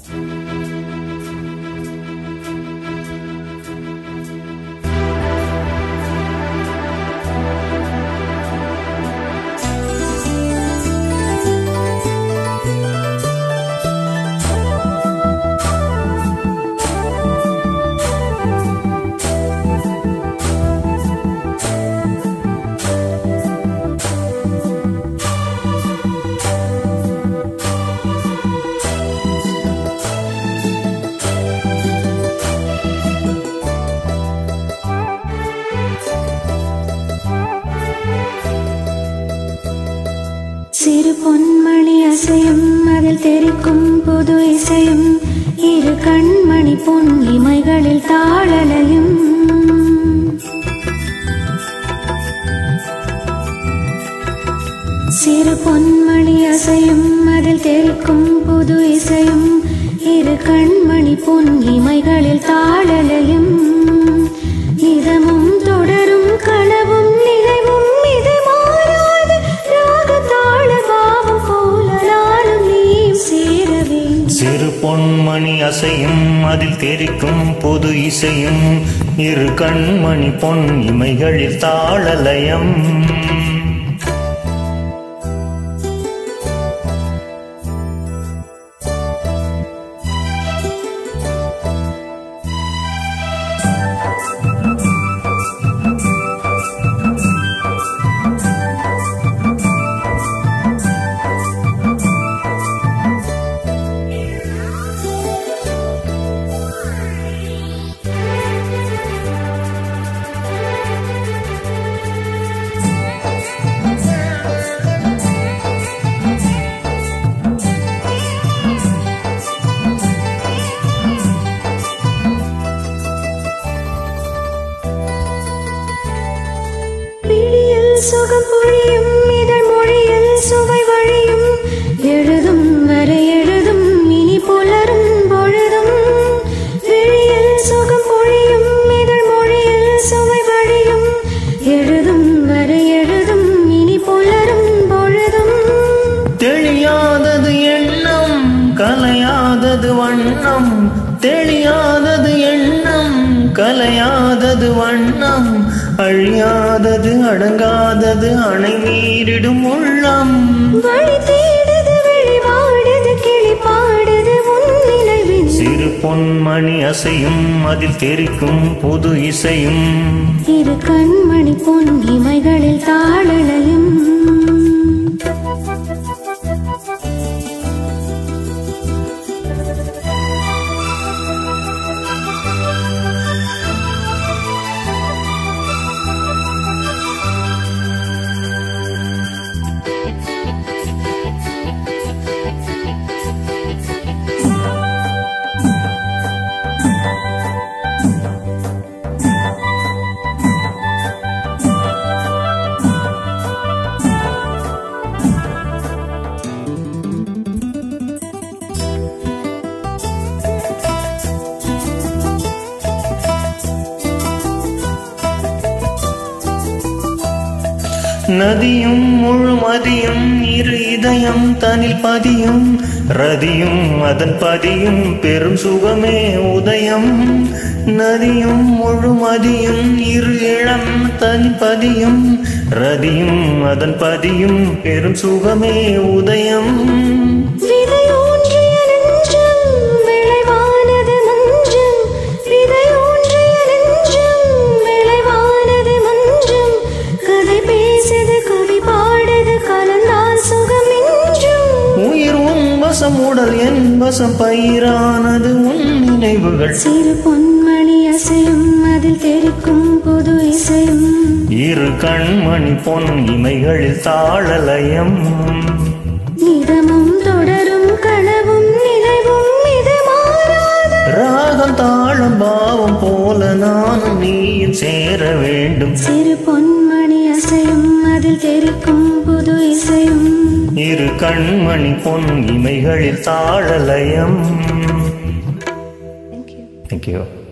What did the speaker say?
சிறு பொன்மணி அசையும் அதில் தெரிக்கும் புது இசையும் இரு கண்மணி பொன் இமைகளில் தாழலையும் சிறு பொன்மணி அசையும் அதில் தெரிக்கும் புது இசையும் இரு கண்மணி பொன் இமைகளில் தாழலையும் இதமும் தொடரும் கனவும் நினைவும் இது மாறாது ராக தாள பாவம் போல நானும் நீயும் சேர வேண்டும் சிறு பொன்மணி அசையும் அதில் தெரிக்கும் புது இசையும் இரு கண்மணி பொன் இமைகளில் தாளலயம் விழியில் சுகம் பொழியும் இதழ் மொழியில் சுவை வழியும் எழுதும் வரை எழுதும் இனி புலரும் பொழுதும் விழியில் சுகம் பொழியும் இதழ் மொழியில் சுவை வழியும் எழுதும் வரை எழுதும் இனி புலரும் பொழுதும் தெளியாதது எண்ணம் கலையாதது வண்ணம் தெளியாதது எண்ணம் கலையாதது வண்ணம் அழியாதது அடங்காதது அணை மீறிடும் உள்ளம் வழி தேடுது வெளி வாடுது கிளி பாடுது உன் நினைவின் சிறு பொன்மணி அசையும் அதில் தெரிக்கும் புது இசையும் இரு கண்மணி பொன் இமைகளில் தாழலையும் நதியும் முழுமதியும் இரு இதயம் தனில் பதியும் ரதியும் அதன் பதியும் பெரும் சுகமே உதயம் நதியும் முழுமதியும் இரு இளம் தனில் பதியும் ரதியும் அதன் பதியும் பெரும் சுகமே உதயம் விதையூன்றிய நெஞ்சம் விளைவானது மஞ்சம் விதையூன்றிய நெஞ்சம் விளைவானது மஞ்சம் கதை பேசுது கவி பாடுது கலந்தால் சுகம் என்றும் உயிர் உன் வசம் உடல் என் வசம் பயிரானது உன் நினைவுகள் சிறு பொன்மணி அசையும் அதில் தெரிக்கும் புது இசையும் இரு கண்மணி பொன் இமைகளில் தாளலயம் நிதமும் தொடரும் கனவும் நினைவும் இது மாறாது ராகம் தாளம் பாவம் போல நானும் நீயும் சேர வேண்டும் சிறு பொன்மணி அசையும் அதில் தெரிக்கும் புது இசையும் இரு கண்மணி பொன் இமைகளில் தாளலயம் Thank you. தேங்க்யூ